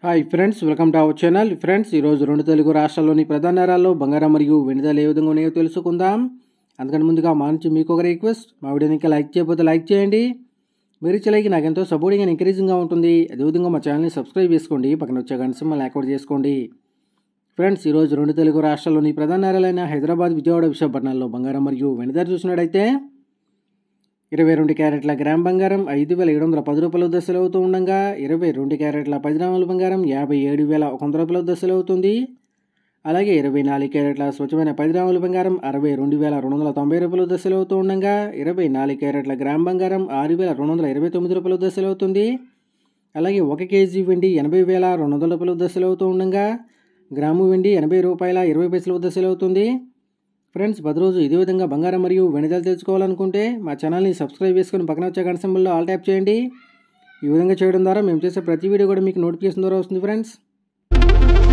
hi friends welcome to our channel friends ఈరోజు రెండు తెలుగు రాష్ట్రాల్లోని ప్రధాన నగరాల్లో బంగారం మరియు వెనుదల ఏ విధంగా ఉన్నాయో తెలుసుకుందాం అందుకని ముందుగా మా నుంచి మీకు ఒక రిక్వెస్ట్ మా వీడియోని ఇంకా లైక్ చేయకపోతే లైక్ చేయండి మీరు ఇచ్చలేకి నాకు ఎంతో సపోర్టింగ్ అండ్ ఎంకరేజింగ్గా ఉంటుంది అదేవిధంగా మా ఛానల్ని సబ్స్క్రైబ్ చేసుకోండి పక్కన వచ్చే గంట సింబల్ యాక్టివేట్ చేసుకోండి ఫ్రెండ్స్ ఈరోజు రెండు తెలుగు రాష్ట్రాల్లోని ప్రధాన నగరాలైన హైదరాబాద్ విజయవాడ విశాఖపట్నాల్లో బంగారం మరియు వెనుదల చూసినట్టయితే ఇరవై రెండు క్యారెట్ల గ్రామ్ బంగారం ఐదు వేల ఏడు వందల పది రూపాయల దశలు అవుతూ ఉండగా ఇరవై రెండు క్యారెట్ల పది గ్రాముల బంగారం యాభై ఏడు వేల ఒక వంద రూపాయల దశలు అవుతుంది అలాగే ఇరవై నాలుగు క్యారెట్ల స్వచ్ఛమైన పది గ్రాముల బంగారం అరవై రెండు వేల రెండు వందల తొంభై రూపాయల దశలు అవుతూ ఉండగా ఇరవై నాలుగు క్యారెట్ల గ్రామ్ బంగారం ఆరు వేల రెండు వందల ఇరవై తొమ్మిది రూపాయల దశలు అవుతుంది అలాగే ఒక కేజీ వెండి ఎనభై వేల రెండు వందల రూపాయల దశలు అవుతూ ఉండగా గ్రాము వెండి ఎనభై రూపాయల ఇరవై పైసల దశలు అవుతుంది ఫ్రెండ్స్ పది రోజు ఇదే విధంగా బంగారం మరియు వెనుదలు తెలుసుకోవాలనుకుంటే మా ఛానల్ని సబ్స్క్రైబ్ చేసుకొని పక్కన వచ్చే గంట సింబల్లో ఆల్ ట్యాప్ చేయండి ఈ విధంగా చేయడం ద్వారా మేము చేసే ప్రతి వీడియో కూడా మీకు నోటిఫికేషన్ ద్వారా వస్తుంది ఫ్రెండ్స్